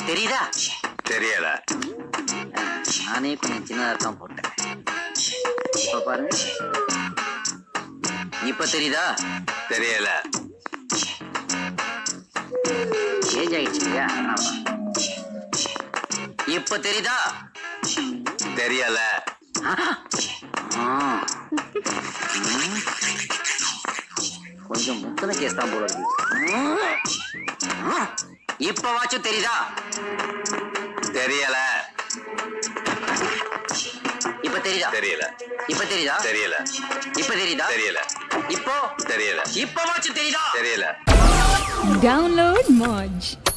தெரியுதா தெரியல நானே கொஞ்சம் சின்னதா தான் போட்டேன் இப்ப பாருங்க இப்ப தெரியுதா தெரியல ஏஜ் ஆயிடுச்சு இல்லையா அதனாலதான். இப்ப தெரியுதா தெரியல ஆ. ம். கொஞ்சம் முத்தன கேஸ் தான் போல இருக்கு ம். இப்ப வாச்சும் தெரியுதா தெரியல இப்ப தெரியுதா தெரியல இப்ப தெரியுதா தெரியல இப்ப தெரியுதா தெரியல இப்போ தெரியல இப்ப வாச்சும் தெரியுதா தெரியல Download Moj.